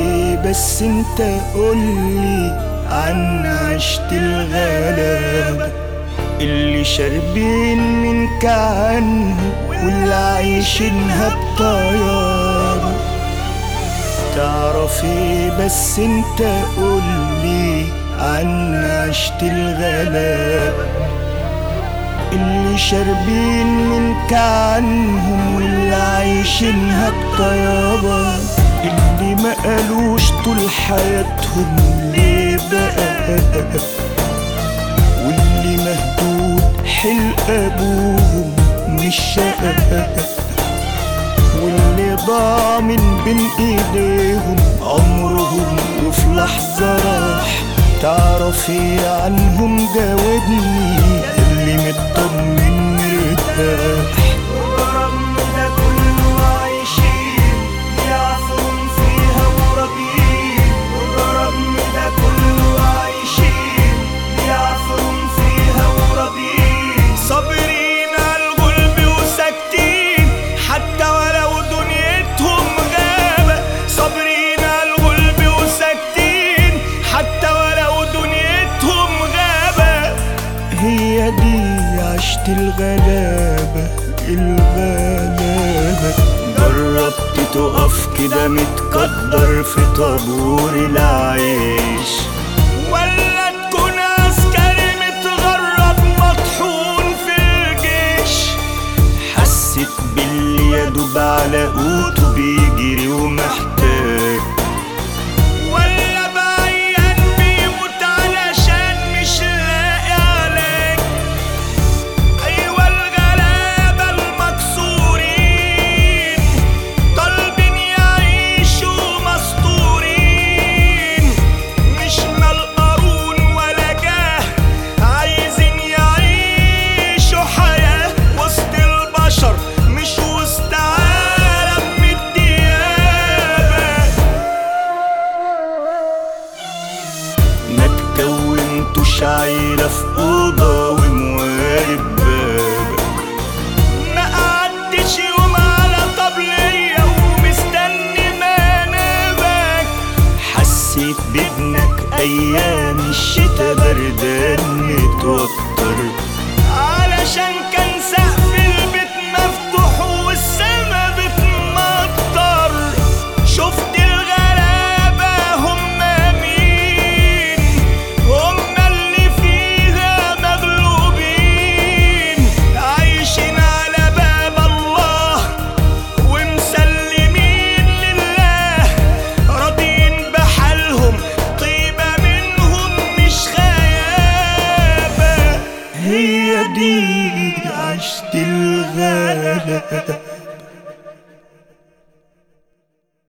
ايه بس انت قولي عن عشت الغلابة اللي شاربين من كعنه واللي عايشينها بطيابة تعرف ايه بس انت قولي عن عشت الغلابة اللي شاربين من كعنهم واللي عايشينها بطيابة اللي ما قالوش طول حياتهم ليه بقى واللي مهدود حلق ابوهم مش شقة واللي ضاع من بين ايديهم عمرهم وفي لحظة راح تعرف ايه عنهم جاوبني اللي مطمن مرتاح ورغم ده كله عايشين يعصرون فيها وراضيين ورغم ده كله عايشين يعصرون فيها وراضيين صابرين على الغلب وساكتين حتى ولو دنيتهم غابة صابرين على الغلب وساكتين حتى ولو دنيتهم غابة هي دي عشت الغلابة الغلابة جربت تقف كده متقدر في طابور العيش ولا تكون عسكري متغرب مطحون في الجيش حسيت باللي يدوب على قوته بيجري ومحتاج ولا بعيان بيموت علشان مش لاقي علاج ايوه الغلابه المكسورين طالبين يعيشوا مستورين مش مال قارون ولا جاه عايزين يعيشوا حياه وسط البشر مش وسط عالم الديابه ما تكونتوش عيلة في أوضة وموارب بابك ما قعدتش يوم على طبلية ومستني منامك حسيت بابنك أيام الشتا بردان متوقع